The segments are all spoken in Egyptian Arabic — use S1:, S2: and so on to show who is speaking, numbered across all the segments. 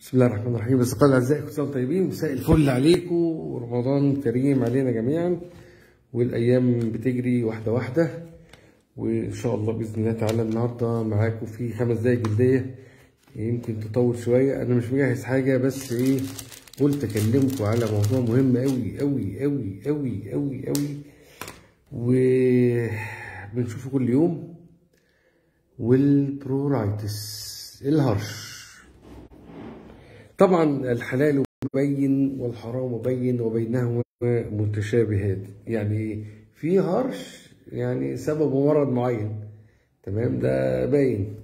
S1: بسم الله الرحمن الرحيم اصدقائي الاعزاء كل سنه وانتم طيبين مساء الفل عليكم ورمضان كريم علينا جميعا والايام بتجري واحده واحده وان شاء الله باذن الله تعالى النهارده معاكم في خمس دقايق جلديه يمكن تطول شويه انا مش مجهز حاجه بس ايه قلت اكلمكم على موضوع مهم قوي قوي قوي قوي قوي قوي وبنشوفه كل يوم والبرورايتس الهرش طبعا الحلال مبين والحرام مبين وبينهما متشابهات يعني في هرش يعني سبب مرض معين تمام ده باين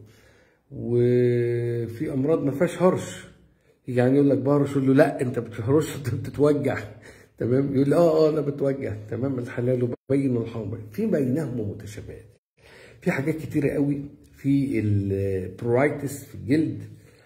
S1: وفي امراض ما فيهاش هرش يعني يقول لك بهرش يقول له لا انت بتهرش انت بتتوجع تمام يقول لي اه اه انا بتوجع تمام الحلال مبين والحرام مبين في بينهما متشابهات في حاجات كتيره قوي في البرورايتس في الجلد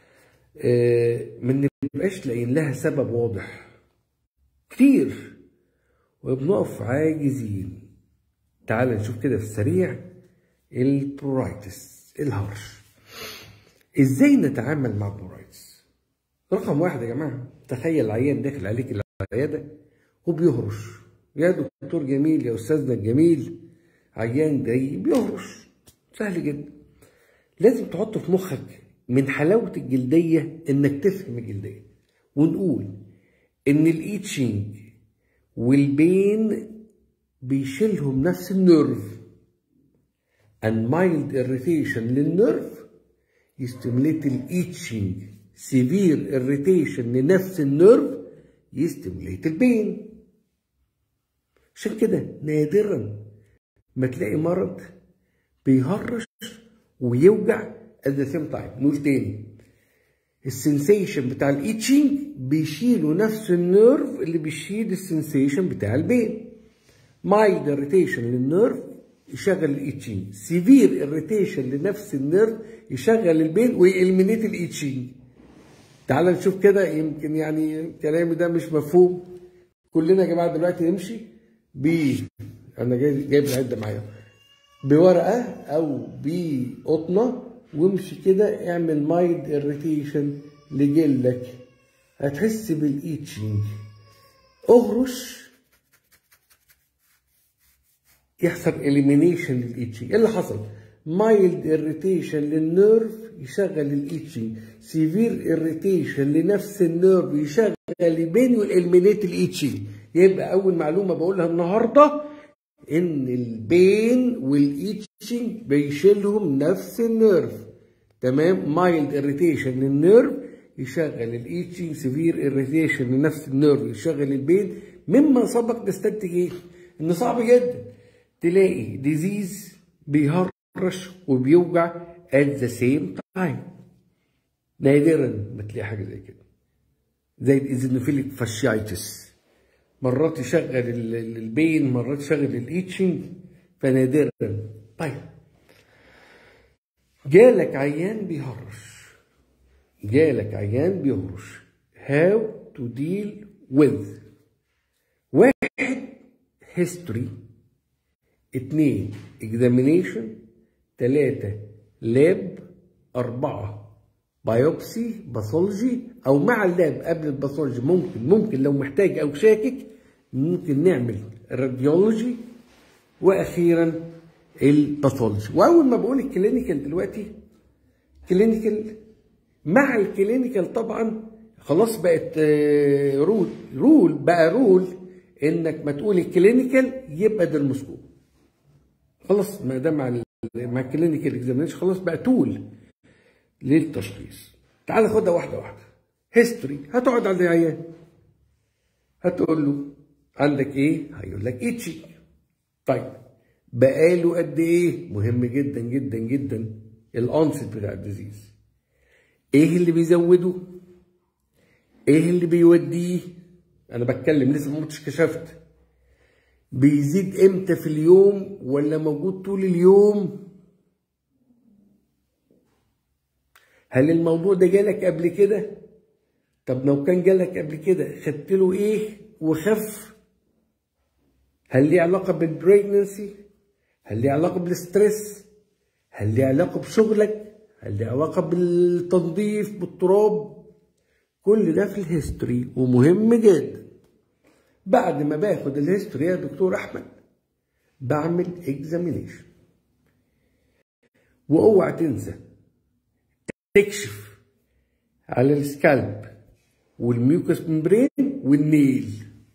S1: ما نبقاش لاقيين لها سبب واضح كتير وبنقف عاجزين تعال نشوف كده في السريع البرورايتس الهرش ازاي نتعامل مع البرورايتس رقم واحد يا جماعه تخيل عيان داخل عليك العياده وبيهرش يا دكتور جميل يا استاذنا الجميل عيان جاي بيهرش سهل جدا لازم تحط في مخك من حلاوة الجلدية إنك تفهم الجلدية ونقول إن الإيتشنج والبين بيشيلهم نفس النيرف and mild irritation للنيرف يستمليت الإيتشنج severe irritation لنفس النيرف يستمليت البين عشان كده نادرا ما تلاقي مرض بيهرش ويوجع at the same time نقول تاني السنسيشن بتاع الايتشنج بيشيلوا نفس النيرف اللي بيشيل السنسيشن بتاع البين مايلد اريتيشن للنيرف يشغل الايتشنج سيفير اريتيشن لنفس النيرف يشغل البين ويلمينيت الايتشنج تعال نشوف كده يمكن يعني كلامي ده مش مفهوم كلنا يا جماعه دلوقتي نمشي ب انا جاي جايب العده معايا بورقه او بقطنه وامشي كده اعمل مايد اريتيشن لجلدك هتحس بالايتشنج اهرش يحصل اليمينيشن للايتشنج ايه اللي حصل مايلد اريتيشن للنيرف يشغل الايتشنج سيفير اريتيشن لنفس النيرف يشغل البين والالمينيت الايتشنج يبقى اول معلومه بقولها النهارده ان البين والايتشنج بيشيلهم نفس النيرف تمام مايلد اريتيشن للنيرف يشغل الايتشنج سيفير اريتيشن لنفس النيرف يشغل البين مما سبق نستنتج ايه ان صعب جدا تلاقي ديزيز بيهرش وبيوجع at the same time نادرا ما تلاقي حاجه زي كده زي الايزينوفيليك فاشيايتس مرات يشغل البين مرات يشغل الايتشنج فنادرا طيب جالك عيان بيهرش جالك عيان بيهرش how to deal with واحد history اتنين examination تلاتة لاب أربعة بايوبسي باثولوجي أو مع اللاب قبل الباثولوجي ممكن ممكن لو محتاج أو شاكك ممكن نعمل راديولوجي واخيرا الباثولوجي واول ما بقول الكلينيكال دلوقتي كلينيكال مع الكلينيكال طبعا خلاص بقت رول رول بقى رول انك ما تقول الكلينيكال يبقى درموسكوب خلاص ما ده مع مع الكلينيكال اكزامينشن خلاص بقى تول للتشخيص تعال خدها واحده واحده هيستوري هتقعد عند العيان هتقول له عندك ايه؟ هيقول لك ايتشي طيب بقاله قد ايه؟ مهم جدا جدا جدا الانست بتاع الديزيز ايه اللي بيزوده؟ ايه اللي بيوديه؟ انا بتكلم لسه ما كنتش كشفت بيزيد امتى في اليوم ولا موجود طول اليوم؟ هل الموضوع ده جالك قبل كده؟ طب لو كان جالك قبل كده خدت له ايه وخف؟ هل ليه علاقة بالبريجنسي؟ هل ليه علاقة بالستريس؟ هل ليه علاقة بشغلك؟ هل ليه علاقة بالتنظيف بالتراب؟ كل ده في الهيستوري ومهم جدا بعد ما باخد الهيستوري يا دكتور احمد بعمل اكزامينيشن واوعى تنسى تكشف على السكالب والميوكس ممبرين والنيل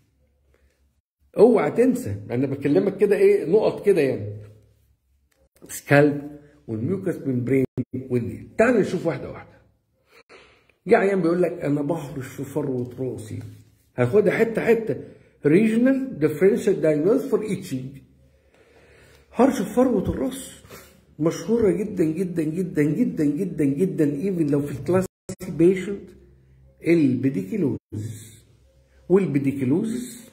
S1: اوعى تنسى انا بكلمك كده ايه نقط كده يعني سكالب والميوكس ممبرين والنيل تعال نشوف واحده واحده جه عيان بيقول لك انا بهرش في فروه راسي هاخدها حته حته regional differential diagnosis for itching هرش في فروه الراس مشهوره جدا جدا جدا جدا جدا جدا ايفن لو في الكلاس بيشنت البيديكيلوزس والبيديكيلوزس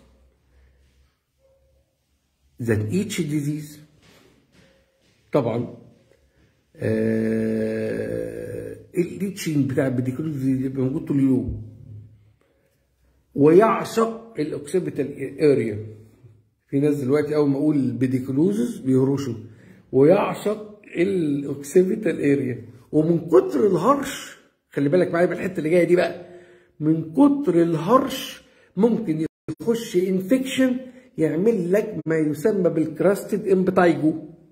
S1: ذات each disease طبعا آه الريتشنج بتاع البيديكيلوزس بيبقى موجود طول اليوم ويعشق الاوكسيبيتال اريا في ناس دلوقتي اول ما اقول بيديكيلوزس بيهرشوا ويعشق الاوكسيبيتال اريا ومن كتر الهرش خلي بالك معايا بالحته اللي جايه دي بقى من كتر الهرش ممكن يخش انفكشن يعمل لك ما يسمى بالكراستد امبتايجو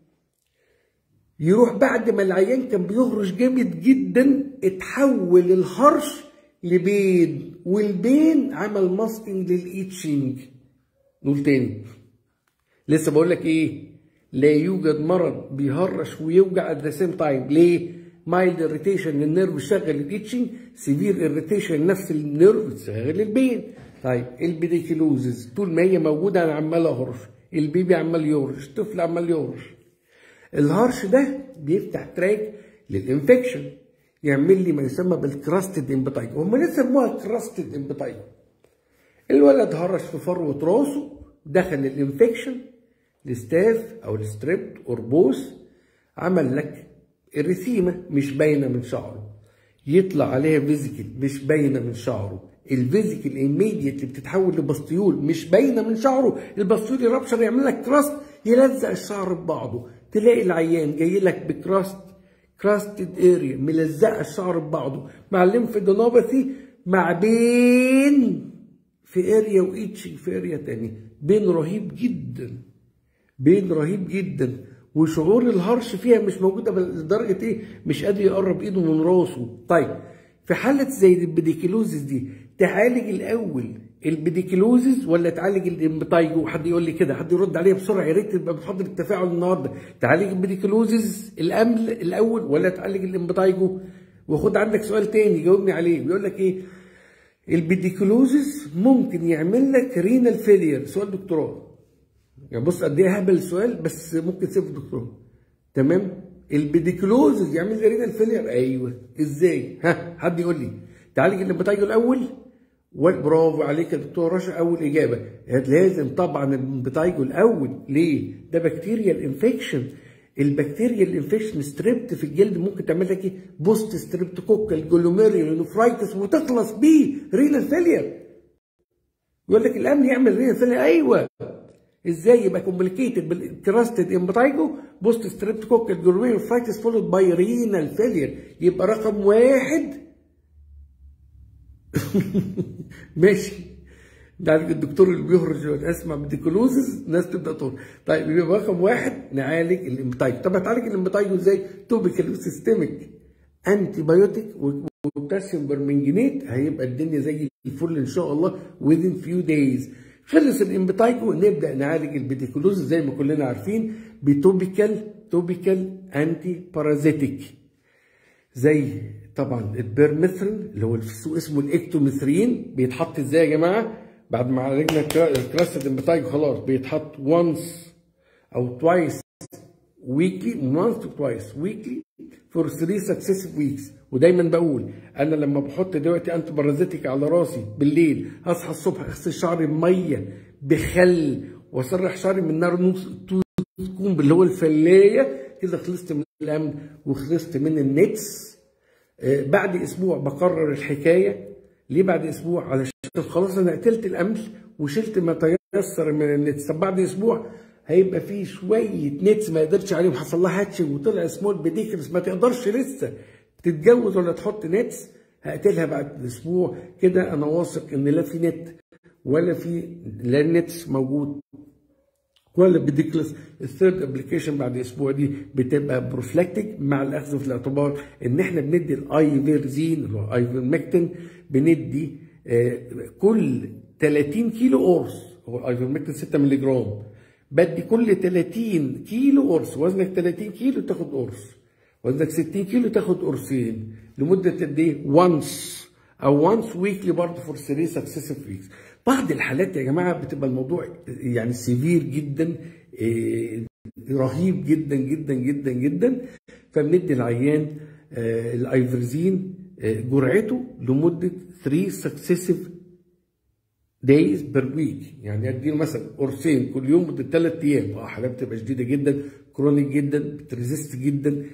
S1: يروح بعد ما العيان كان بيهرش جامد جدا اتحول الهرش لبين والبين عمل ماسكينج للايتشنج نقول تاني لسه بقول لك ايه لا يوجد مرض بيهرش ويوجع ات ذا سيم تايم ليه مايلد اريتيشن للنيرف شغل الايتشنج سيفير اريتيشن نفس النيرف شغل البين طيب البيديكيلوزز طول ما هي موجوده انا عمال اهرش البيبي عمال يهرش الطفل عمال يهرش الهرش ده بيفتح تراك للانفكشن يعمل لي ما يسمى بالكراستد امبتايجو هم ليه سموها كراستد امبتايجو الولد هرش في فروه راسه دخل الانفكشن الستاف او الستريبت اوربوس عمل لك الرسيمه مش باينه من شعره يطلع عليها فيزيكال مش باينه من شعره الفيزيكال ايميديتلي بتتحول لبستيول مش باينه من شعره البستيول يربشر يعمل لك كراست يلزق الشعر ببعضه تلاقي العيان جاي لك بكراست كراستد اريا ملزقه الشعر ببعضه مع الليمفيدينوباثي مع بين في اريا وايتشنج في اريا تاني بين رهيب جدا بين رهيب جدا وشعور الهرش فيها مش موجوده لدرجه ايه مش قادر يقرب ايده من راسه طيب في حاله زي البيديكيلوزيس دي تعالج الاول البيديكيلوزيس ولا تعالج الامبتايجو حد يقول لي كده حد يرد عليا بسرعه يا ريت تبقى بتحضر التفاعل النهارده تعالج البيديكيلوزيس الامل الاول ولا تعالج الامبتايجو وخد عندك سؤال تاني جاوبني عليه بيقول لك ايه البيديكيلوزيس ممكن يعمل لك رينال فيلير سؤال دكتوراه يعني بص قد ايه هبل السؤال بس ممكن تسيب الدكتوراه تمام البيديكلوز يعمل لي رينال فيلير ايوه ازاي ها حد يقول لي تعالج الامبتايجو الاول برافو عليك يا دكتور رشا اول اجابه لازم طبعا الامبتايجو الاول ليه ده بكتيريال انفكشن البكتيريا انفكشن ستريبت في الجلد ممكن تعمل لك ايه بوست ستريبتوكوكال جلوميريال نفرايتس وتخلص بيه رينال فيلير يقول لك الامن يعمل رينال فيلير ايوه ازاي يبقى كومبليكيتد بالكراستد امبتايجو بوست ستريبتوكوكال جلوميريال نفرايتس فولود باي رينال فيلير يبقى رقم واحد ماشي نعالج الدكتور اللي بيهرج اسمع بديكولوزز ناس تبدا تقول طيب يبقى رقم واحد نعالج الامبتايجو طب هتعالج الامبتايجو ازاي؟ توبيكال وسيستميك انتي بايوتيك وبوتاسيوم برمنجانيت هيبقى الدنيا زي الفل ان شاء الله within few days خلص الامبتايجو نبدا نعالج البيديكولوز زي ما كلنا عارفين بتوبيكال توبيكال انتي بارازيتيك زي طبعا البيرميثرين اللي هو في السوق اسمه الاكتوميثرين بيتحط ازاي يا جماعه بعد ما عالجنا الكلاستد امبتايجو خلاص بيتحط وانس او توايس ويكلي وانس تو توايس ويكلي فور 3 سكسيسيف ويكس ودايما بقول انا لما بحط دلوقتي انتي بارازيتيك على راسي بالليل هصحى الصبح اغسل شعري بميه بخل واسرح شعري من نار نص تكون اللي هو الفلايه كده خلصت من الامن وخلصت من النتس آه بعد اسبوع بقرر الحكايه ليه بعد اسبوع علشان خلاص انا قتلت الامل وشلت ما تيسر من النتس طب بعد اسبوع هيبقى فيه شويه نتس ما يقدرش عليهم حصل لها هاتشنج وطلع سمول بيديكرس ما تقدرش لسه تتجوز ولا تحط نتس هقتلها بعد اسبوع كده انا واثق ان لا في نت ولا في لا نتس موجود ولا بديكلس الثيرد ابلكيشن بعد اسبوع دي بتبقى بروفلاكتيك مع الاخذ في الاعتبار ان احنا بندي الايفيرزين اللي هو ايفرمكتين بندي آه كل 30 كيلو قرص هو الايفرمكتين 6 مللي جرام بدي كل 30 كيلو قرص وزنك 30 كيلو تاخد قرص وزنك 60 كيلو تاخد قرصين لمده قد ايه؟ وانس او وانس ويكلي برضه فور 3 سكسيسيف ويكس بعض الحالات يا جماعه بتبقى الموضوع يعني سيفير جدا إيه رهيب جدا جدا جدا جدا فبندي العيان آه الايفرزين آه جرعته لمده 3 سكسيسيف دايز بير ويك يعني اديله مثلا قرصين كل يوم مده ثلاث ايام اه حالات بتبقى شديده جدا كرونيك جدا بتريزيست جدا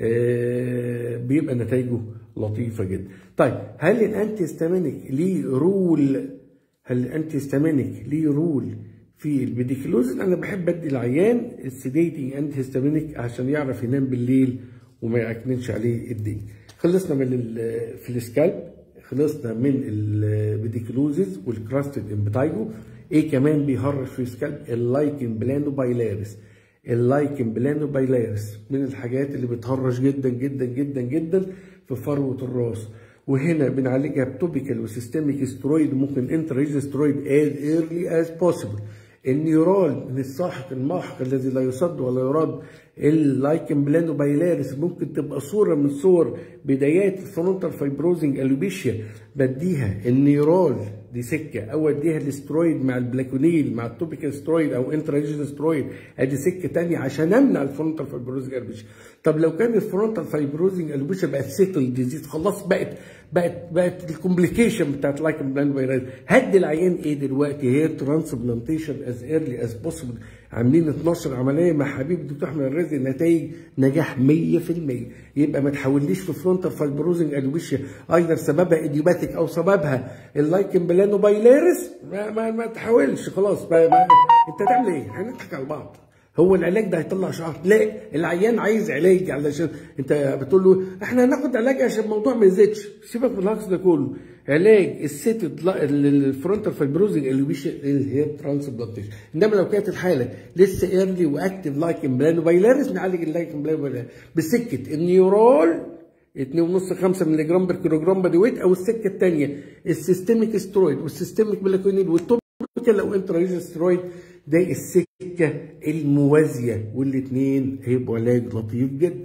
S1: آه بيبقى نتائجه لطيفه جدا. طيب هل الانتي هيستامينيك ليه رول هل الانتي هيستامينيك ليه رول في البيديكلوز انا بحب ادي العيان السيديتنج انتي هيستامينيك عشان يعرف ينام بالليل وما يعكننش عليه الدنيا. خلصنا من في السكالب خلصنا من البيديكلوزز والكراستد امبتايجو ايه كمان بيهرش في السكالب اللايكن بلانو بايلاريس اللايكن بلانو بايلاريس من الحاجات اللي بتهرش جدا جدا جدا جدا في فروه الراس وهنا بنعالجها بتوبيكال وسيستميك سترويد ممكن انتريج سترويد از ايرلي از بوسيبل النيورال من الساحق الماحق الذي لا يصد ولا يراد اللايكن بلانو بايلاريس ممكن تبقى صوره من صور بدايات الفرونتال فايبروزنج الوبيشيا بديها النيورال دي سكه او اديها الاسترويد مع البلاكونيل مع التوبيكال سترويد او انتراجين سترويد ادي سكه ثانيه عشان امنع الفرونتال فايبروزنج الوبيشيا طب لو كان الفرونتال فايبروزنج الوبيشيا بقت سيتل ديزيز خلاص بقت بقت بقت الكومبليكيشن بتاعت لايكن بلان فيروس هدي العيان ايه دلوقتي هير ترانسبلانتيشن از ايرلي از بوسيبل عاملين 12 عمليه مع حبيب الدكتور احمد الرازي نتائج نجاح 100% يبقى ما تحوليش في فرونتال فايبروزنج الويشيا ايضا سببها ايديوباثيك او سببها اللايكن بلانو بايلاريس ما, ما, ما تحاولش خلاص ما ما انت تعمل ايه؟ هنضحك على بعض هو العلاج ده هيطلع شعر لا العيان عايز علاج علشان انت بتقول له احنا هناخد علاج عشان الموضوع ما يزيدش سيبك من الهجص ده كله علاج الست الفرونتال فايبروزنج اللي بيش هي ترانسبلانتيشن انما لو كانت الحاله لسه ايرلي واكتف لايك امبلانو بايلاريس نعالج اللايك امبلانو بايلاريس بسكه النيورال 2.5 5 مللي جرام بر كيلو جرام بادي ويت او السكه الثانيه السيستميك سترويد والسيستميك بلاكونيل والتوبيكال او انترايز سترويد ده السكه الموازيه والاثنين هيبقوا علاج لطيف جدا.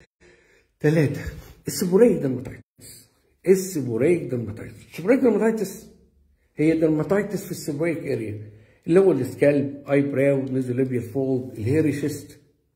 S1: ثلاثه السبوريك درماتيتس السبوريك درماتيتس السبوريك درماتيتس هي درماتيتس في السبوريك اريا اللي هو السكالب اي براو ميزوليبيال فولد الهيري شيست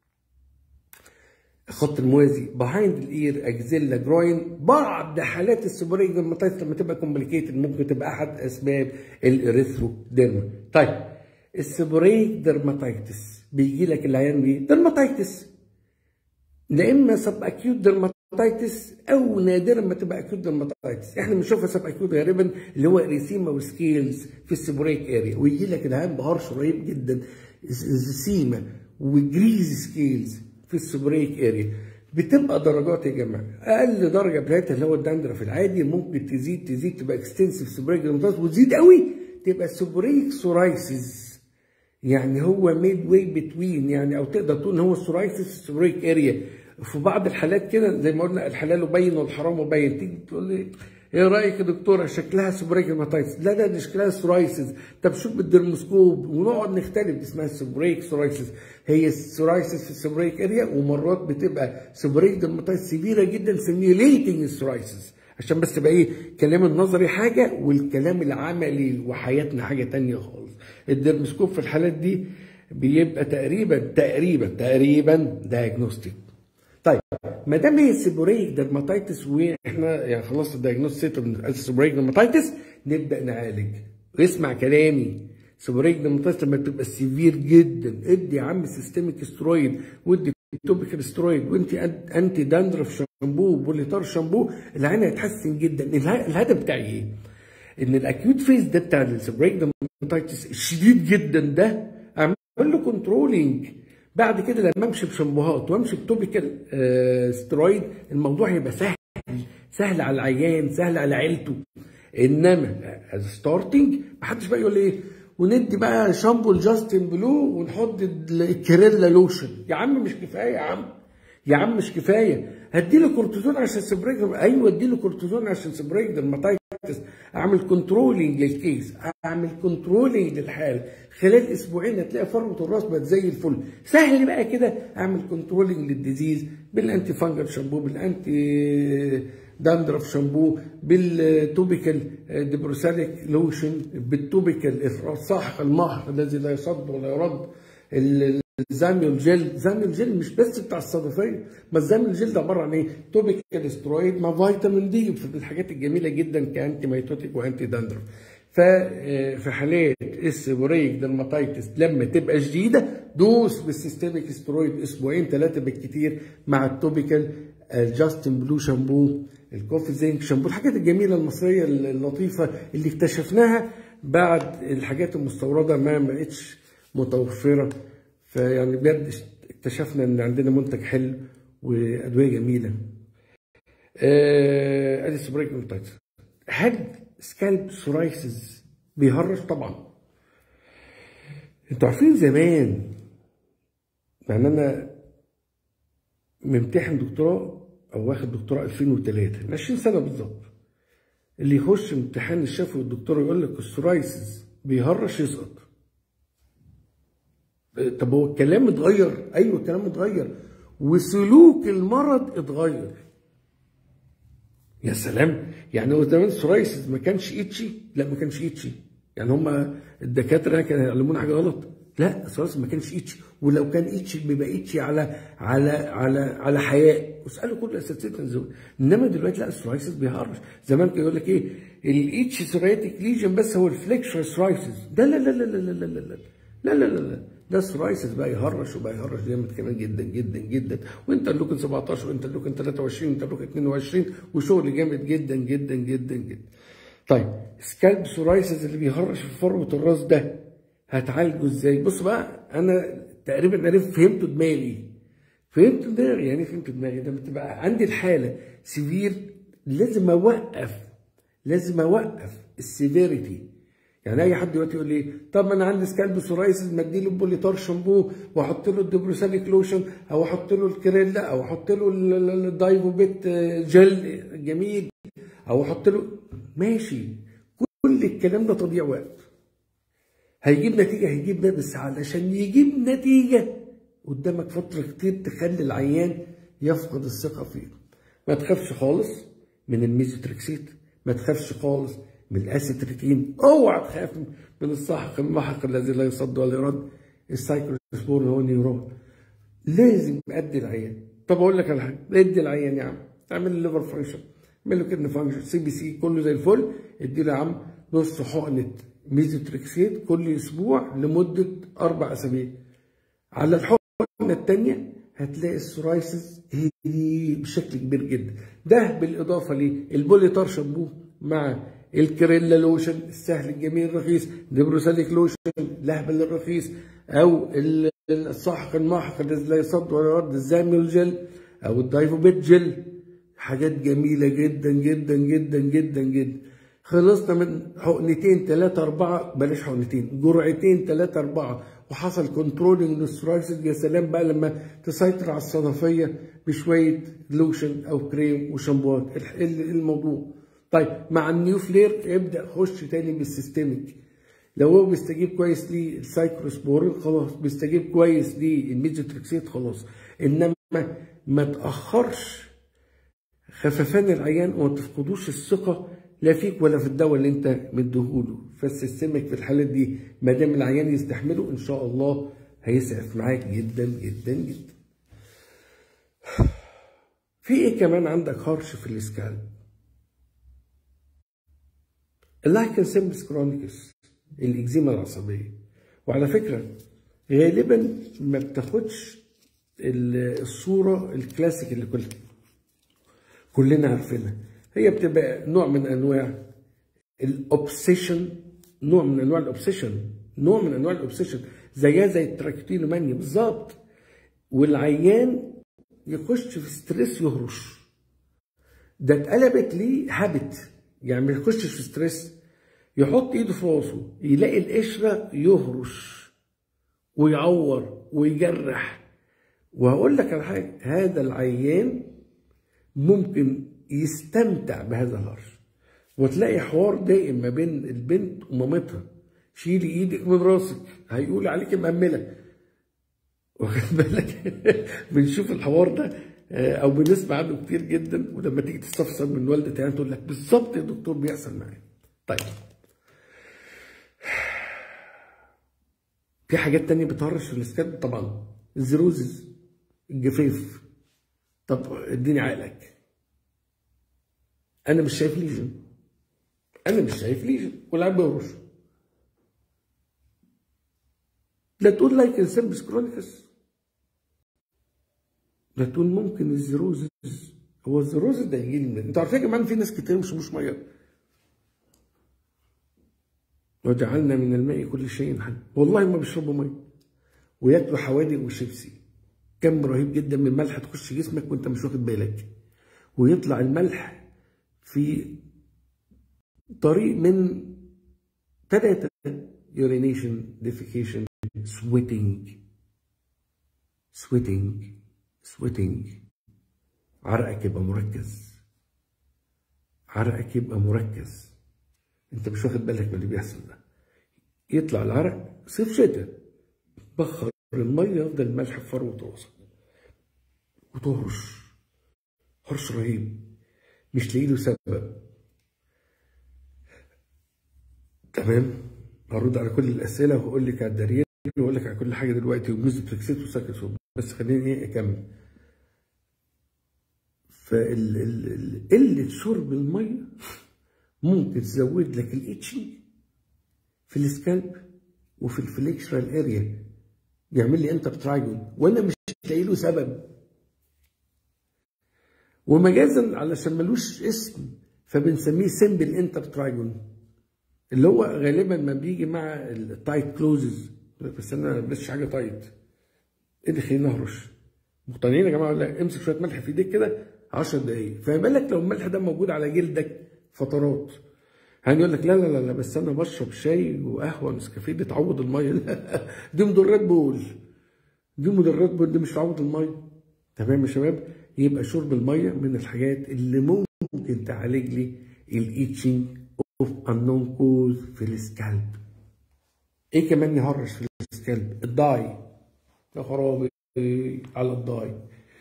S1: الخط الموازي بهايند الاير اجزيلا جروين بعض حالات السبوريك درماتيتس لما تبقى كومبليكيتد ممكن تبقى احد اسباب الاريثروديرما طيب السبوريك درماتيتس بيجي لك العيان بيه درماتيتس لا اما سب اكيوت درماتيتس او نادرا ما تبقى اكيوت درماتيتس احنا بنشوفها سب اكيوت غالبا اللي هو اريسيما وسكيلز في السبوريك اريا ويجي لك العيان بهرش رهيب جدا سيما وجريز سكيلز في السبوريك اريا بتبقى درجات يا جماعه اقل درجه بتاعتها اللي هو الدندرة في العادي ممكن تزيد تزيد تبقى اكستنسيف سبوريك درماتيتس وتزيد قوي تبقى سبوريك سورايسيس يعني هو ميد واي بتوين يعني او تقدر تقول ان هو السورايسيس السبوريك اريا في بعض الحالات كده زي ما قلنا الحلال باين والحرام باين تيجي تقول لي ايه رايك يا دكتوره شكلها سبوريك هيماتايتس لا ده شكلها سورايسيس طب شوف بالدرموسكوب ونقعد نختلف اسمها سبوريك سورايسيس هي السورايسيس في السبوريك اريا ومرات بتبقى سبوريك درماتايتس سيفيره جدا سيميوليتنج السورايسيس عشان بس يبقى ايه الكلام النظري حاجه والكلام العملي وحياتنا حاجه تانية خالص الدرموسكوب في الحالات دي بيبقى تقريبا تقريبا تقريبا دايجنوستيك طيب ما دام هي سيبوريك درماتيتس واحنا يعني خلاص الدايجنوستيك سيت سيبوريك درماتيتس نبدا نعالج اسمع كلامي سيبوريك درماتيتس لما تبقى سيفير جدا ادي يا عم سيستميك سترويد وادي توبيكال سترويد وانت انتي داندرف شامبو بوليتار شامبو العين هيتحسن جدا الهدف بتاعي ايه؟ ان الاكيوت فيز ده بتاع السبريك درماتيتس الشديد جدا ده اعمل له كنترولينج بعد كده لما امشي بشامبوهات وامشي بتوبيكال آه سترويد الموضوع هيبقى سهل سهل على العيان سهل على عيلته انما از ستارتنج محدش بقى يقول ايه وندي بقى شامبو الجاستن بلو ونحط الكريلا لوشن يا عم مش كفايه يا عم يا عم مش كفايه هدي له كورتيزون عشان سبريك ايوه ادي له كورتيزون عشان سبريك درماتايتس اعمل كنترولنج للكيس اعمل كنترولنج للحاله خلال اسبوعين هتلاقي فروه الراس بقت زي الفل سهل بقى كده اعمل كنترولنج للديزيز بالانتي فانجل شامبو بالانتي داندرف شامبو بالتوبيكال ديبروساليك لوشن بالتوبيكال الصاحق المهر الذي لا يصد ولا يرد الزاميول جيل زاميول جيل مش بس بتاع الصدفيه ما الزاميول جيل ده عباره عن ايه توبيكال استرويد مع فيتامين دي في الحاجات الجميله جدا كانتي ميتوتيك وانتي داندرف ففي حالات السيبوريك درماتيتس لما تبقى شديده دوس بالسيستميك استرويد اسبوعين ثلاثه بالكتير مع التوبيكال الجاستن بلو شامبو الكوفي زينك شامبو الحاجات الجميله المصريه اللطيفه اللي اكتشفناها بعد الحاجات المستورده ما بقتش متوفره فيعني بجد اكتشفنا ان عندنا منتج حلو وادويه جميله. آه ادي سبريك هل سكالب سورايسز بيهرش طبعا انتوا عارفين زمان يعني انا ممتحن دكتوراه او واخد دكتوراه 2003 من 20 سنه بالظبط اللي يخش امتحان الشفوي والدكتور يقول لك السورايسز بيهرش يسقط طب هو الكلام اتغير ايوه الكلام اتغير وسلوك المرض اتغير يا سلام يعني هو زمان السورايسز ما كانش ايتشي لا ما كانش ايتشي يعني هم الدكاتره كانوا يعلمونا حاجه غلط لا السورايسز ما كانش ايتشي ولو كان ايتشي بيبقى ايتشي على على على على حياء واسالوا كل الاساتذه انما دلوقتي لا السورايسز بيهرش زمان كان يقول لك ايه الايتشي سورايتك ليجن بس هو الفليكشر سورايسز ده لا لا لا لا لا لا لا لا لا لا لا ده السورايسز بقى يهرش وبقى يهرش جامد كمان جدا جدا جدا وانت اللوكن 17 وانت اللوكن 23 وانت اللوكن 22 وشغل جامد جدا جدا جدا جدا. طيب سكالب سورايسز اللي بيهرش في فروه الراس ده هتعالجه ازاي؟ بص بقى انا تقريبا عرفت فهمت دماغي. فهمت دماغي يعني فهمت دماغي لما تبقى عندي الحاله سيفير لازم اوقف لازم اوقف السيفيريتي يعني اي حد دلوقتي يقول لي طب انا عندي سكالب سورايسز ما اديله بوليتار شامبو واحط له الدبروساليك لوشن او احط له الكريلا او احط له الدايفوبيت جل جميل او احط له ماشي كل الكلام ده تضييع وقت هيجيب نتيجه هيجيب ده بس علشان يجيب نتيجه قدامك فتره كتير تخلي العيان يفقد الثقه فيه ما تخافش خالص من الميزوتريكسيت ما تخافش خالص من الاسيتريتين اوعى تخاف من السحق المحق الذي لا يصد ولا يرد السايكلوسبور هو نيورون لازم ادي العيان طب اقول لك على حاجه ادي العيان يا عم اعمل الليفر فانكشن اعمل له كدن فانكشن سي بي سي كله زي الفل ادي له يا عم نص حقنه ميزوتريكسيت كل اسبوع لمده اربع اسابيع على الحقنه الثانيه هتلاقي السورايسز هدي بشكل كبير جدا ده بالاضافه للبوليتار شامبو مع الكريلا لوشن السهل الجميل الرخيص دبروساليك لوشن لهبل الرخيص او الصحق المحق الذي لا يصد ولا يرد الزاميول جل او الدايفوبيت جل حاجات جميله جدا جدا جدا جدا جدا خلصنا من حقنتين ثلاثة أربعة بلاش حقنتين جرعتين ثلاثة أربعة وحصل كنترولنج للسورايسيس يا سلام بقى لما تسيطر على الصدفية بشوية لوشن أو كريم وشامبوات الموضوع طيب مع النيو فلير ابدا خش تاني بالسيستميك لو هو بيستجيب كويس للسايكروسبورين خلاص بيستجيب كويس للميزوتريكسيت خلاص انما ما تاخرش خففان العيان وما تفقدوش الثقه لا فيك ولا في الدواء اللي انت مديهوله فالسيستميك في الحالات دي ما دام العيان يستحمله ان شاء الله هيسعف معاك جدا جدا جدا في ايه كمان عندك هرش في الاسكالب اللايكن سيمبلس كرونيكس الاكزيما العصبيه وعلى فكره غالبا ما بتاخدش الصوره الكلاسيك اللي كل كلنا عارفينها هي بتبقى نوع من انواع الاوبسيشن نوع من انواع الاوبسيشن نوع من انواع الاوبسيشن زيها زي التراكتيلومانيا بالظبط والعيان يخش في ستريس يهرش ده اتقلبت ليه هابت يعني ما يخشش في ستريس يحط ايده في راسه يلاقي القشره يهرش ويعور ويجرح وهقول لك على حاجه هذا العيان ممكن يستمتع بهذا الهرش وتلاقي حوار دائم ما بين البنت ومامتها شيلي ايدك من راسك هيقول عليك مأملة واخد بالك بنشوف الحوار ده او بنسمع عنه كتير جدا ولما تيجي تستفسر من والدة يعني تقول لك بالظبط يا دكتور بيحصل معايا طيب في حاجات تانية بتهرش في الاسكان طبعا الزيروزز الجفاف طب اديني عقلك انا مش شايف ليجن انا مش شايف ليجن والعيب بيهرش لا تقول لايك سيربس كرونيكس لا تقول ممكن الزيروزز هو الزيروزز ده يجي لي انتوا عارفين يا جماعه في ناس كتير مش مش ميه وجعلنا من الماء كل شيء حي والله ما بيشربوا ميه وياكلوا حوادق وشيبسي كم رهيب جدا من الملح تخش جسمك وانت مش واخد بالك ويطلع الملح في طريق من ثلاثة urination defecation sweating sweating sweating عرقك يبقى مركز عرقك يبقى مركز انت مش واخد بالك من اللي بيحصل ده يطلع العرق صيف شتاء بخر الميه يفضل الملح في فروه راسك وتهرش هرش رهيب مش لاقي له سبب تمام هرد على كل الاسئله وهقول لك على الدليل واقول لك على كل حاجه دلوقتي وميزوتريكسيت وساكسون بس خليني ايه اكمل فقله شرب الميه ممكن تزود لك الاتشنج في السكالب وفي الفليكشرال اريا يعمل لي انتر ترايجون وانا مش لاقي له سبب ومجازا علشان ملوش اسم فبنسميه سمبل انتر ترايجون اللي هو غالبا ما بيجي مع التايت كلوزز بس انا ما لبستش حاجه تايت ايه اللي خليني اهرش مقتنعين يا جماعه ولا امسك شويه ملح في ايديك كده 10 دقايق فما بالك لو الملح ده موجود على جلدك فترات يعني يقول لك لا لا لا بس انا بشرب شاي وقهوه نسكافيه دي تعوض الميه لا دي مضرات بول دي مضرات بول دي مش تعوض الميه تمام يا شباب يبقى شرب الميه من الحاجات اللي ممكن تعالج لي الايتشنج اوف انون كوز في السكالب ايه كمان يهرش في السكالب الضاي يا خرابي على الضاي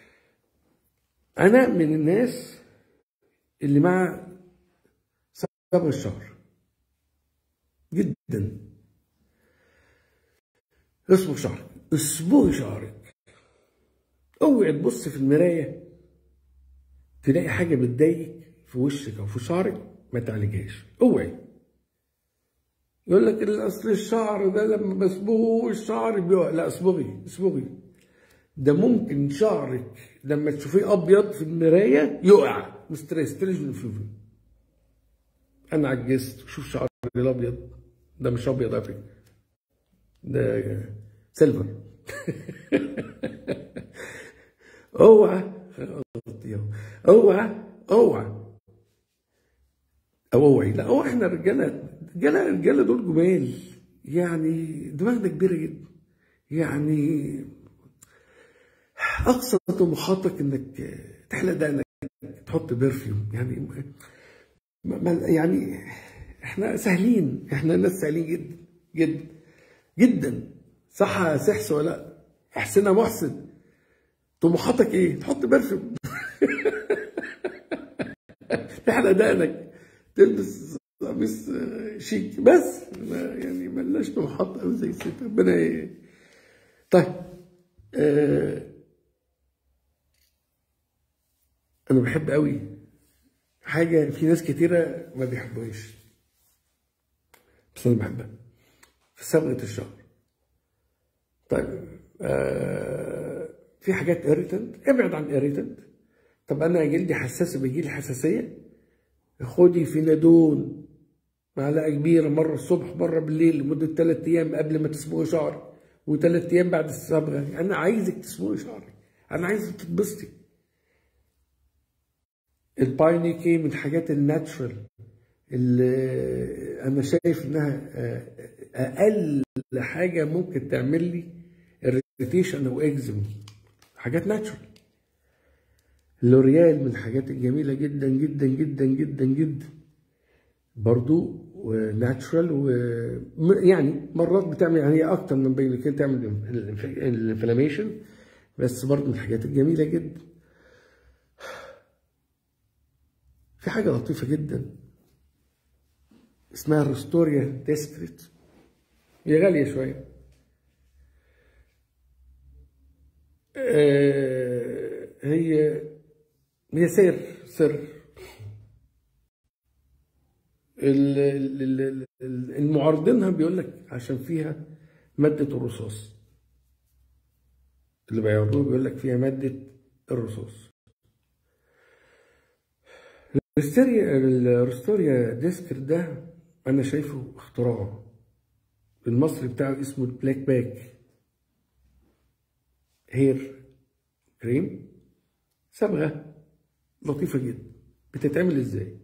S1: انا من الناس اللي مع صبغ الشهر جدا اصبغ شعرك اصبغي شعرك اوعي تبص في المرايه تلاقي حاجه بتضايقك في وشك او في شعرك ما تعالجهاش اوعي يقول لك اصل الشعر ده لما بصبغه الشعر بيقع لا اصبغي اصبغي ده ممكن شعرك لما تشوفيه ابيض في المرايه يقع ستريس تليجن فيفر انا عجزت شوف شعري الابيض ده مش ابيض على فكره ده سيلفر اوعى اوعى اوعى او اوعي لا هو احنا رجاله رجاله رجاله دول جمال يعني دماغنا كبيره جدا يعني اقصى طموحاتك انك تحلق دقنك تحط برفيوم يعني ما يعني احنا سهلين احنا ناس سهلين جدا جدا جدا صح يا سحس ولا لا احسنها محسن طموحاتك ايه تحط برفيوم تحلق دقنك تلبس قميص شيك بس يعني ملناش طموحات قوي زي الست ربنا ايه طيب آه انا بحب قوي حاجه في ناس كتيره ما بيحبوهاش بس انا بحبها في صبغه الشعر طيب آه في حاجات اريتنت ابعد عن اريتنت طب انا جلدي حساس بيجي لي حساسيه خدي فينادون معلقه كبيره مره الصبح مره بالليل لمده ثلاث ايام قبل ما تصبغي شعرك وثلاث ايام بعد الصبغه انا عايزك تصبغي شعرك انا عايزك تتبسطي الباينيكي من الحاجات الناتشرال اللي انا شايف انها اقل حاجه ممكن تعمل لي اريتيشن او اكزيم حاجات ناتشرال لوريال من الحاجات الجميله جدا جدا جدا جدا جدا برضو وناتشرال ويعني مرات بتعمل يعني اكتر من باينيكي تعمل الانفلاميشن بس برضو من الحاجات الجميله جدا في حاجه لطيفه جدا اسمها ريستوريا ديسكريت هي غالية شوية آه هي هي سر سر المعارضينها بيقول لك عشان فيها مادة الرصاص اللي بيعرضوه بيقول لك فيها مادة الرصاص الريستوريا ديسكر ده انا شايفه اختراع المصري بتاعه اسمه البلاك باك هير كريم صبغه لطيفه جدا بتتعمل ازاي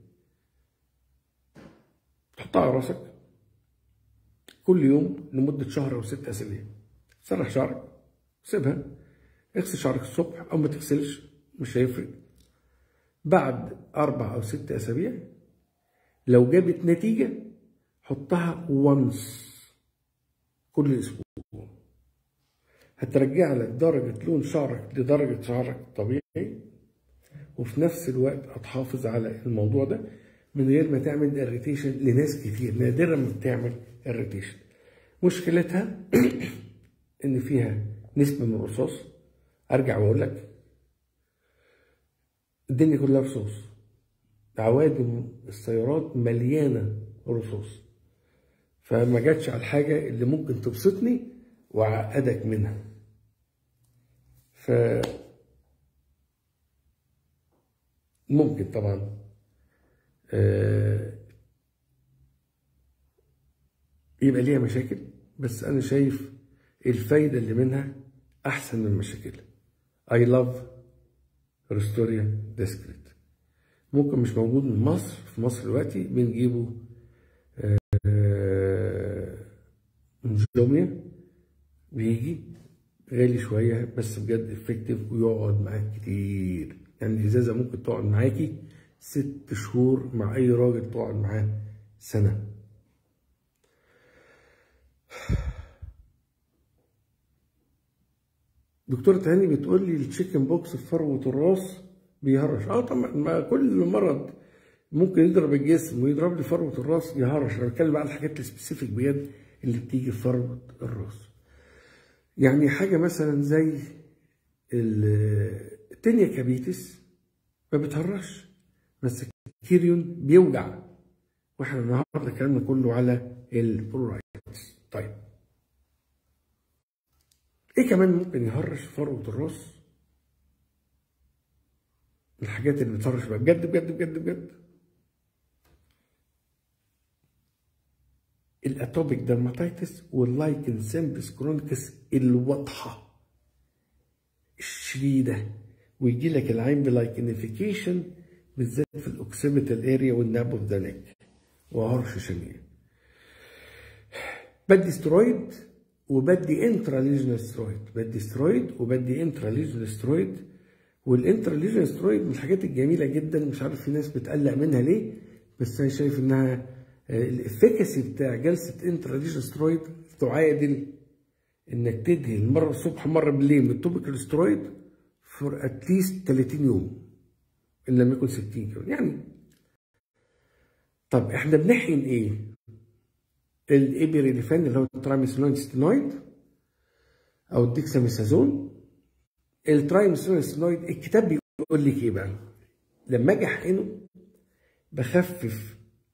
S1: تحطها على راسك كل يوم لمده شهر او ست اسابيع سرح شعرك سيبها اغسل شعرك الصبح او ما تغسلش مش هيفرق بعد اربع او ست اسابيع لو جابت نتيجه حطها وانس كل اسبوع هترجع لك درجة لون شعرك لدرجة شعرك الطبيعي وفي نفس الوقت هتحافظ على الموضوع ده من غير ما تعمل اريتيشن لناس كتير نادرا ما بتعمل اريتيشن مشكلتها ان فيها نسبة من الرصاص ارجع واقول لك الدنيا كلها رصاص عوادم السيارات مليانة رصاص فما جاتش على الحاجة اللي ممكن تبسطني وأعقدك منها ف ممكن طبعا يبقى ليها مشاكل بس أنا شايف الفايدة اللي منها أحسن من مشاكلها I love ريستوريا ديسكريت ممكن مش موجود من مصر في مصر دلوقتي بنجيبه من جوميا بيجي غالي شوية بس بجد افكتيف ويقعد معاك كتير يعني الإزازة ممكن تقعد معاكي ست شهور مع أي راجل تقعد معاه سنة دكتورة هاني بتقول لي التشيكن بوكس في فروة الراس بيهرش اه طبعا ما كل مرض ممكن يضرب الجسم ويضرب لي فروة الراس يهرش انا بتكلم بقى على الحاجات السبيسيفيك بجد اللي بتيجي في فروة الراس يعني حاجة مثلا زي التنيا كابيتس ما بتهرش بس الكيريون بيوجع واحنا النهارده كلامنا كله على البرورايتس طيب ايه كمان ممكن يهرش فروة الراس الحاجات اللي بتهرش بقى بجد بجد بجد بجد الاتوبيك درماتيتس واللايكن سيمبس كرونيكس الواضحه الشديده ويجي لك العين بلايكنيفيكيشن بالذات في الاوكسيميتال اريا والناب اوف ذا نيك وهرش شنيع بدي سترويد وبدي انترا ليجنال سترويد بدي سترويد وبدي انترا ليجنال سترويد والانترا ليجنال سترويد من الحاجات الجميله جدا مش عارف في ناس بتقلق منها ليه بس انا شايف انها الافكاسي بتاع جلسه انترا ليجنال سترويد تعادل انك تدهن مره الصبح مره بالليل من التوبيكال سترويد فور اتليست 30 يوم ان لم يكن 60 يوم يعني طب احنا بنحقن ايه؟ الابيريليفان اللي هو الترايميثيلون ستينويد او الديكساميثازون الترايميثيلون ستينويد الكتاب بيقول لك ايه بقى؟ لما اجي احقنه بخفف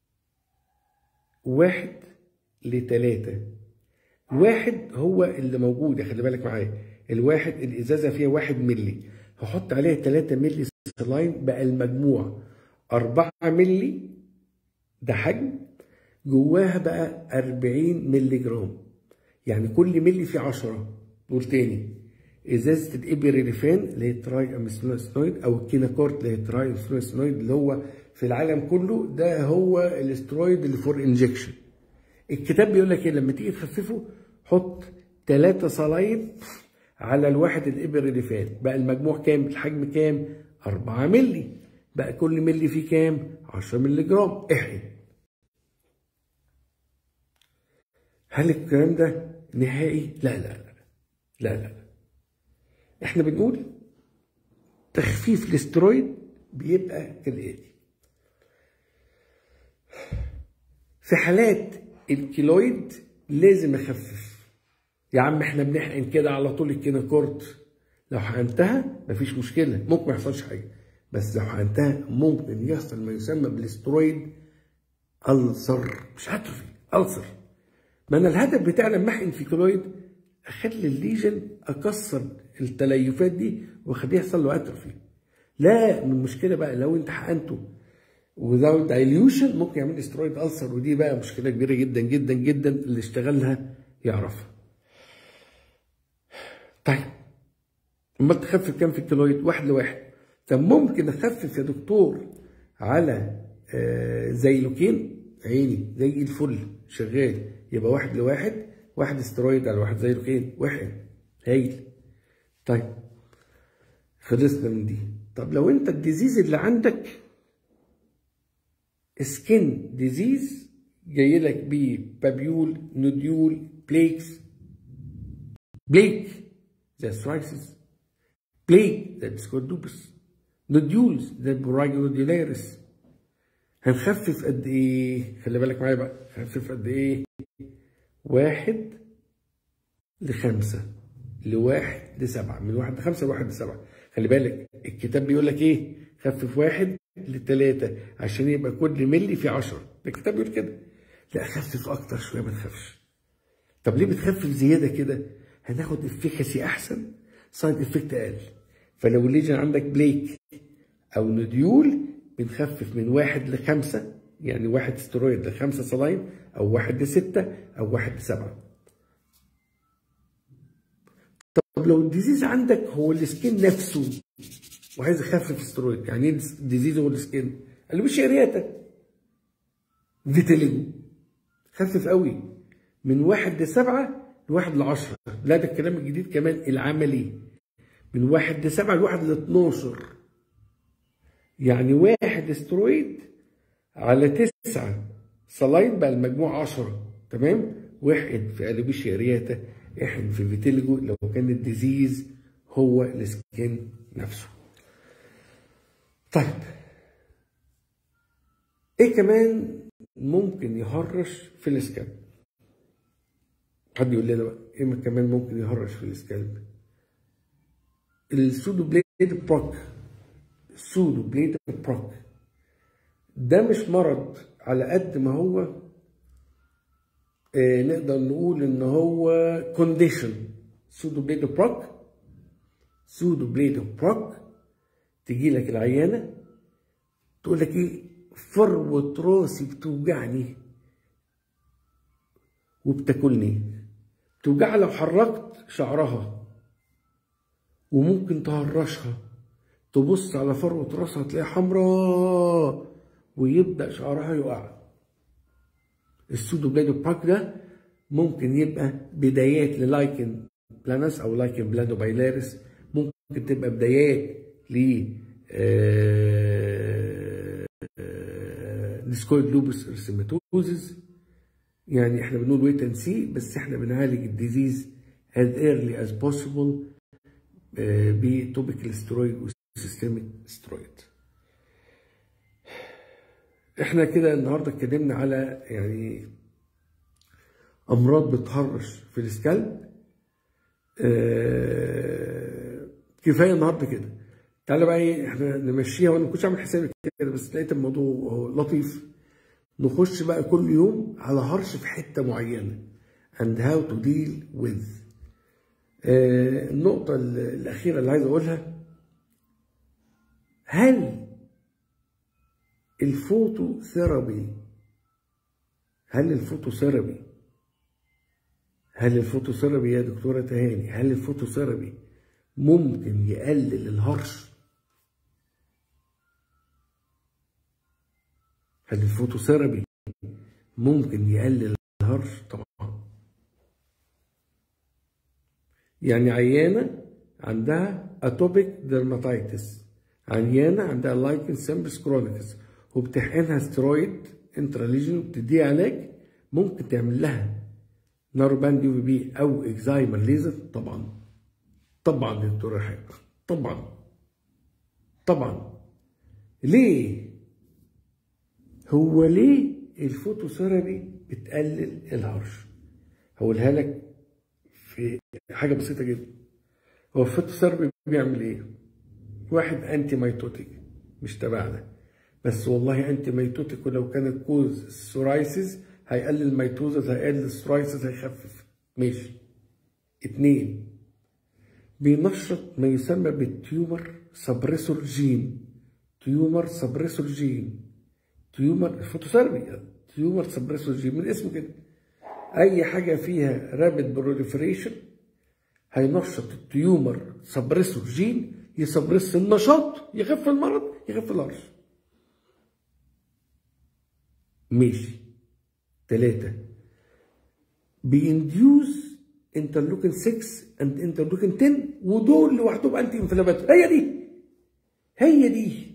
S1: واحد لتلاتة واحد هو اللي موجود خلي بالك معايا الواحد الازازه فيها واحد ملي هحط عليها 3 ملي سلاين بقى المجموع 4 ملي ده حجم جواها بقى 40 ملي جرام يعني كل ملي فيه 10 دول تاني ازازه الابيريليفان اللي هي تراي امسلوسنويد او الكيناكورت اللي هي تراي امسلوسنويد اللي هو في العالم كله ده هو الاسترويد اللي فور انجكشن الكتاب بيقول لك ايه لما تيجي تخففه حط ثلاثة صلايد على الواحد الابيريليفان بقى المجموع كام الحجم كام 4 مللي بقى كل ملي فيه كام 10 مللي جرام احقن هل الكلام ده نهائي لا لا لا لا لا, لا. احنا بنقول تخفيف الاسترويد بيبقى كالاتي في حالات الكيلويد لازم اخفف يا عم احنا بنحقن كده على طول الكينوكورت لو حقنتها مفيش مشكله ممكن ما يحصلش حاجه بس لو حقنتها ممكن يحصل ما يسمى بالاسترويد ألسر مش اتروفي ألسر ما انا الهدف بتاعي لما احقن في كيلويد اخلي الليجن اكسر التليفات دي واخليه يحصل له اتروفي لا المشكله بقى لو انت حقنته without dilution ممكن يعمل استرويد ألسر ودي بقى مشكله كبيره جدا جدا جدا اللي اشتغلها يعرفها طيب امال تخفف كام في الكيلويد واحد لواحد طب ممكن اخفف يا دكتور على آه زيلوكين عيني زي الفل شغال يبقى واحد لواحد واحد استرويد على واحد زيلوكين واحد هايل طيب خلصنا من دي طب لو انت الديزيز اللي عندك سكين ديزيز جاي لك بيه بابيول نوديول بليكس بليك زي السرايسيس بليك زي السكوردوبس نوديولز زي البوراجينوديولاريس هنخفف قد ايه خلي بالك معايا بقى هنخفف قد ايه واحد لخمسة لواحد لسبعة من واحد لخمسة لواحد لسبعة خلي بالك الكتاب بيقول لك ايه خفف واحد لثلاثة عشان يبقى كل ملي في عشرة الكتاب بيقول كده لا خفف اكتر شوية ما تخافش طب ليه بتخفف زيادة كده هناخد افيكاسي احسن سايد افكت اقل فلو الليجن عندك بليك او نوديول بنخفف من واحد لخمسة يعني واحد استرويد لخمسة صلاين او واحد لستة او واحد لسبعة طب لو الديزيز عندك هو السكين نفسه وعايز يخفف استرويد يعني ايه الديزيز هو السكين قال له مش رياتا فيتيليجو خفف قوي من واحد لسبعة لواحد لعشرة لا ده الكلام الجديد كمان العملي من واحد لسبعة لواحد لاتناشر يعني واحد استرويد على تسعة صلاين بقى المجموع عشرة تمام واحد في ألوبيشيا رياتا احن في فيتيلجو لو كان الديزيز هو السكين نفسه طيب ايه كمان ممكن يهرش في الاسكالب حد يقول لنا بقى ايه كمان ممكن يهرش في الاسكالب السودو بليد بروك سودو بليد بروك ده مش مرض على قد ما هو آه نقدر نقول ان هو كونديشن سودو بليد بروك سودو بليد بروك تجي لك العيانه تقول لك ايه فروه راسي بتوجعني وبتاكلني بتوجعها لو حركت شعرها وممكن تهرشها تبص على فروة راسها تلاقيها حمراء ويبدأ شعرها يقع السودو بلادو باك ده ممكن يبقى بدايات للايكن بلانس او لايكن بلادو بايلاريس ممكن تبقى بدايات ل ديسكويد لوبس ارسيماتوزز يعني احنا بنقول ويت اند سي بس احنا بنعالج الديزيز as early as possible بتوبيكال سترويد وسيستميك سترويد احنا كده النهارده اتكلمنا على يعني امراض بتهرش في السكالب اه كفايه النهارده كده تعالى بقى ايه احنا نمشيها وانا ما كنتش عامل حسابي كده بس لقيت الموضوع لطيف نخش بقى كل يوم على هرش في حته معينه and how to deal with آه النقطه الاخيره اللي عايز اقولها هل الفوتوثيرابي هل الفوتوثيرابي هل الفوتوثيرابي يا دكتوره تهاني هل الفوتوثيرابي ممكن يقلل الهرش هل الفوتوثيرابي ممكن يقلل الهرش طبعا يعني عيانة عندها اتوبيك ديرماتيتس عيانة عندها لايكن سيمبس كرونيكس وبتحقنها سترويد انتراليجن وبتديها علاج ممكن تعمل لها ناروباند يو بي او اكزايمر ليزر طبعا طبعا يا دكتور رحاب طبعا طبعا ليه هو ليه الفوتوثيرابي بتقلل الهرش هقولها لك في حاجه بسيطه جدا هو الفوتوثيرابي بيعمل ايه واحد انتي ميتوتيك مش تبعنا بس والله انتي ميتوتيك ولو كانت كوز السورايسيس هيقلل الميتوزس هيقلل السورايسيس هيخفف ماشي اتنين بينشط ما يسمى بالتيومر سبريسور جين تيومر سبريسور جين تيومر الفوتوثيرابي تيومر سبريسور جين من اسمه كده اي حاجه فيها رابid بروليفريشن هينشط التيومر سبريسور جين يسبرس النشاط يخف المرض يخف الهرش ماشي ثلاثة بينديوز انترلوكين 6 اند انترلوكين 10 ودول لوحدهم انتي انفلاماتوري هي دي هي دي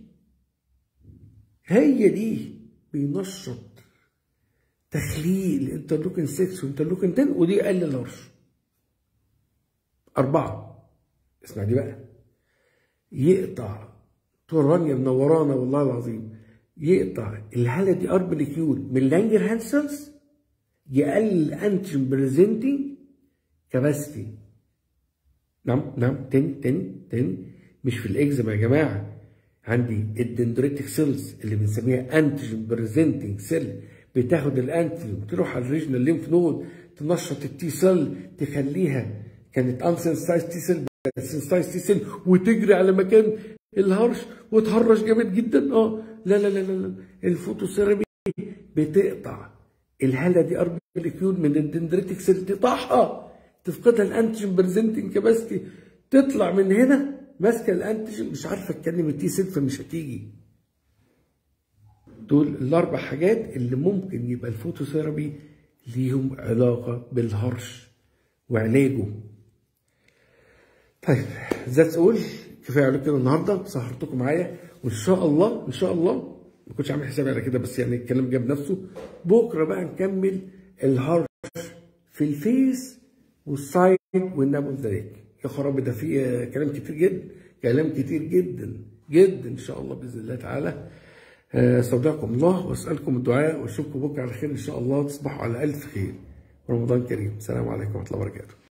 S1: هي دي بينشط تخليل انترلوكين 6 وانترلوكين 10 ودي يقلل الهرش أربعة اسمع دي بقى يقطع دكتور رانيا منورانا والله العظيم يقطع الهاله دي اربليكيول من اللانجر هانسلز يقلل انتيجين بريزنتنج كباستي نعم نعم تاني تاني تاني مش في الاكزيما يا جماعه عندي الدندريتك سيلز اللي بنسميها انتيجين بريزنتنج سيل بتاخد الانتيجين تروح على الريجنال ليمف نود تنشط التي سيل تخليها كانت انسنسايز تي سيل سنسايز تي سيل وتجري على مكان الهرش وتهرش جامد جدا اه لا لا لا لا الفوتوثيرابي بتقطع الهاله دي اربليكيول من الدندريتك سيل تقطعها تفقدها الانتيجين بريزنتنج كاباسيتي تطلع من هنا ماسكه الانتيجين مش عارفه تكلم التي سيل فمش هتيجي دول الاربع حاجات اللي ممكن يبقى الفوتوثيرابي ليهم علاقه بالهرش وعلاجه طيب ذاتس اول كفايه عليكم كده النهارده سهرتكم معايا وان شاء الله ان شاء الله ما كنتش عامل حسابي على كده بس يعني الكلام جاب نفسه بكره بقى نكمل الهرش في الفيس والسايد والناب اوف ذا يا خرابي ده في كلام كتير جدا كلام كتير جدا جدا ان شاء الله باذن الله تعالى استودعكم الله واسالكم الدعاء واشوفكم بكره على خير ان شاء الله تصبحوا على الف خير رمضان كريم السلام عليكم ورحمه الله وبركاته